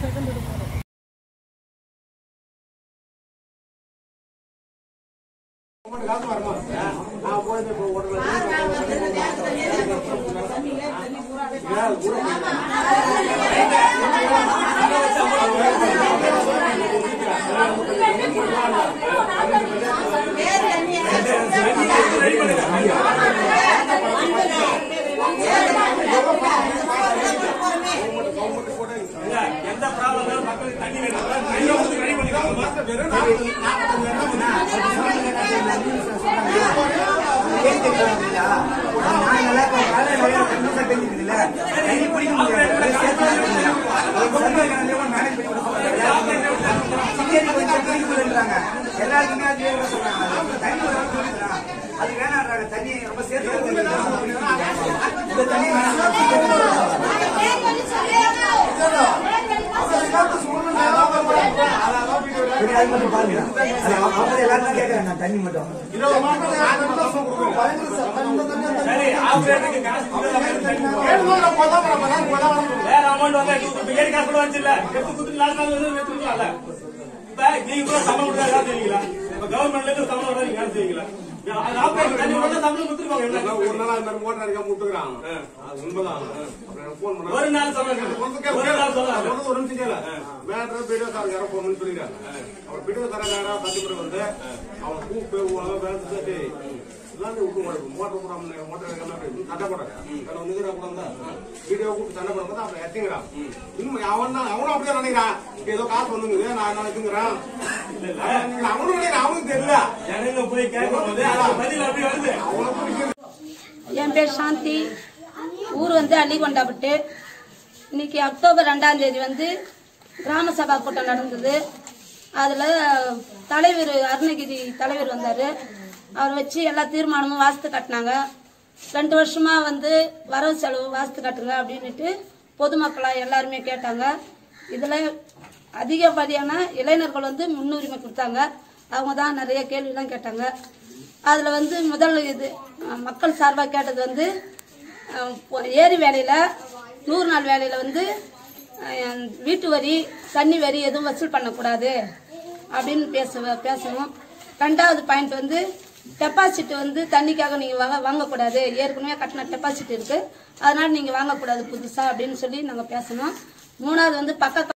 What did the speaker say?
Second எடுப்பாரு எந்த problem மக்களுக்கு தண்ணி வேணும் தண்ணி வந்து ரெடி பண்ணிக்கலாம் எல்லாருக்குமே அது வேணும் சொல்றாங்க தண்ணி ஒரு அளவுக்கு சொல்லிக்கிறாங்க. அது வேணான்றாங்க தண்ணி ரொம்ப சேர்த்து இந்த தண்ணி அது மட்டும் பாருங்க அது அவங்க எல்லாரும் தான் கேட்கறாங்க தண்ணி மட்டும் சரி ஆபரேட்டருக்கு காசு கொடுத்தா வேற அமௌண்ட் வந்து இப்ப ஏறி காசு கூட வந்துச்சுல்ல எடுத்து கொடுத்து நாலு நாள் வந்து எடுத்துக்கலாம்ல இப்ப நீங்க கூட சம்பளம் கொடுத்தா வேலை செய்வீங்களா இப்ப கவர்மெண்ட்ல இருந்து சம்பளம் கொடுத்தா நீங்க வேலை செய்வீங்களா அது ஆபரேட்டர் தண்ணி மட்டும் சம்பளம் கொடுத்துருப்பாங்க என்ன? ஒரு நாள் அந்த மாதிரி மோட்டர் அடிக்காம விட்டுக்கிறான் அது உண்மைதான் அப்புறம் எனக்கு ஃபோன் பண்ணா ஒரு நாள் சம்பளம் ஒன்றுக்கே ஒரு நாள் சொல்லலாம் ஒன்றும் ஒரு நிமிஷம் கேளு மேட்ரு வீடியோ கார் யாரோ போகணும்னு சொல்லிடுறாங்க அவர் வீடியோ தரக்காரா கண்டிப்பாக வந்து அவன் கூப்பிட்டு உலக வேலை சரி எல்லாத்தையும் விட்டு மாட்டோம் மோட்டர் போடாம மோட்டர் எடுக்காம சண்டை போடுறாங்க அதில் வந்து கூட இருந்தா வீடியோ கூப்பிட்டு சண்டை போடுறது அப்புறம் எத்திங்கிறான் இன்னும் அவன் தான் அவனும் அப்படியே நினைக்கிறான் ஏதோ காசு வந்துங்குது நான் நினைச்சுங்கிறான் அவனும் நினைக்கிறான் அவனுக்கு தெரியல ஜனங்க போய் கேட்கும் போது அதுக்கு பதில் அப்படி வருது அவனை பிடிக்கும் என் பேர் சாந்தி ஊர் வந்து அள்ளிகொண்டாப்பட்டு இன்னைக்கு அக்டோபர் ரெண்டாம் தேதி வந்து கிராம சபா கூட்டம் நடந்தது அதில் தலைவர் அருணகிரி தலைவர் வந்தார் அவர் வச்சு எல்லா தீர்மானமும் வாஸ்து கட்டினாங்க ரெண்டு வருஷமா வந்து வரவு செலவு வாஸ்து கட்டுங்க அப்படின்னுட்டு பொதுமக்களாக எல்லாருமே கேட்டாங்க இதில் அதிகப்படியான இளைஞர்கள் வந்து முன்னுரிமை கொடுத்தாங்க அவங்க தான் நிறைய கேள்விலாம் கேட்டாங்க அதில் வந்து முதல் இது அஹ், மக்கள் சார்பாக கேட்டது வந்து அஹ், பொ- ஏரி வேலையில் நூறு நாள் வேலையில் வந்து அஹ், வீட்டு வரி தண்ணி வரி எதுவும் வசூல் பண்ணக்கூடாது அப்படின்னு பேச பேசணும் ரெண்டாவது பாயிண்ட் வந்து டெபாசிட் வந்து தண்ணிக்காக நீங்கள் வாங்க வாங்கக்கூடாது ஏற்கனவே கட்டின டெபாசிட் இருக்குது அதனால் நீங்கள் வாங்கக்கூடாது புதுசாக அப்படின்னு சொல்லி நாங்கள் பேசணும் மூணாவது வந்து பக்க